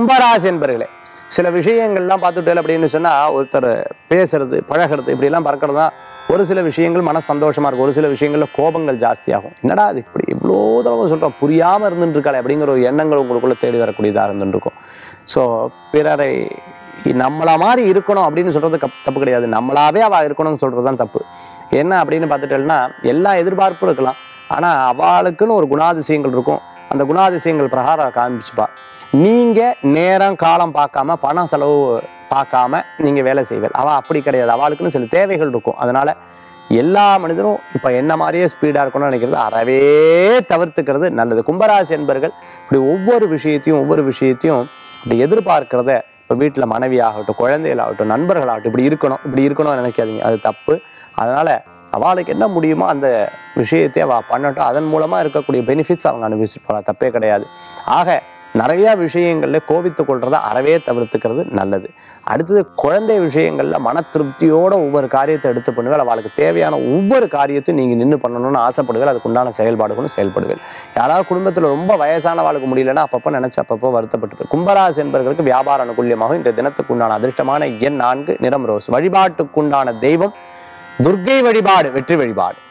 கும்பராசி என்பர்களே சில விஷயங்கள்லாம் பார்த்துட்டேன் அப்படின்னு சொன்னா ஒருத்தர் பேசுறது பழகிறது இப்படிலாம் பறக்கிறது தான் ஒரு சில விஷயங்கள் மன சந்தோஷமா இருக்கும் ஒரு சில விஷயங்கள்ல கோபங்கள் ஜாஸ்தியாகும் என்னடா அது இப்படி இவ்வளோ தடவை சொல்றோம் புரியாம இருந்துட்டு இருக்காளே அப்படிங்கிற ஒரு எண்ணங்கள் உங்களுக்குள்ள தேடி வரக்கூடியதாக இருந்துட்டு இருக்கும் ஸோ பிறரை நம்மள மாதிரி இருக்கணும் அப்படின்னு சொல்றது கப்- தப்பு கிடையாது நம்மளாவே அவ இருக்கணும்னு சொல்றது தான் தப்பு என்ன அப்படின்னு பார்த்துட்டேன்னா எல்லா எதிர்பார்ப்பும் இருக்கலாம் ஆனா அவளுக்குன்னு ஒரு குணாதிசயங்கள் இருக்கும் அந்த குணாதிசயங்கள் பிரகாரம் காமிச்சுப்பா நீங்க நேரம் காலம் பார்க்காம பணம் செலவு பார்க்காம நீங்க வேலை செய்வீர்கள் அவ அப்படி கிடையாது அவளுக்குன்னு சில தேவைகள் இருக்கும் அதனால எல்லா மனிதரும் இப்ப என்ன மாதிரியே ஸ்பீடா இருக்கணும்னு நினைக்கிறது அறவே தவிர்த்துக்கிறது நல்லது கும்பராசி என்பர்கள் இப்படி ஒவ்வொரு விஷயத்தையும் ஒவ்வொரு விஷயத்தையும் இப்படி எதிர்பார்க்கிறத இப்போ வீட்டில் மனைவியாகட்டும் குழந்தைகளாகட்டும் நண்பர்களாகட்டும் இப்படி இருக்கணும் இப்படி இருக்கணும்னு நினைக்காதீங்க அது தப்பு அதனால அவளுக்கு என்ன முடியுமோ அந்த விஷயத்தை அவள் பண்ணட்டும் அதன் மூலமா இருக்கக்கூடிய பெனிஃபிட்ஸ் அவங்க அனுபவிச்சுட்டு போகலாம் தப்பே கிடையாது ஆக நிறைய விஷயங்கள்ல கோபித்து கொள்றத அறவே தவிர்த்துக்கிறது நல்லது அடுத்தது குழந்தை விஷயங்கள்ல மன திருப்தியோட ஒவ்வொரு காரியத்தை எடுத்து பண்ணுவேன் அவளுக்கு தேவையான ஒவ்வொரு காரியத்தையும் நீங்க நின்று பண்ணணும்னு ஆசைப்படுவேன் அதுக்கு உண்டான செயல்பாடுகளும் செயல்படுவேன் யாராவது குடும்பத்துல ரொம்ப வயசானவாளுக்கு முடியலன்னா அப்பப்போ நினைச்சு அப்பப்போ வருத்தப்பட்டு கும்பராசி என்பவர்களுக்கு வியாபார அனுகூல்யமாகும் இந்த தினத்துக்கு உண்டான அதிர்ஷ்டமான எண் நான்கு நிறம் ரோஸ் வழிபாட்டுக்குண்டான தெய்வம் துர்க்கை வழிபாடு வெற்றி வழிபாடு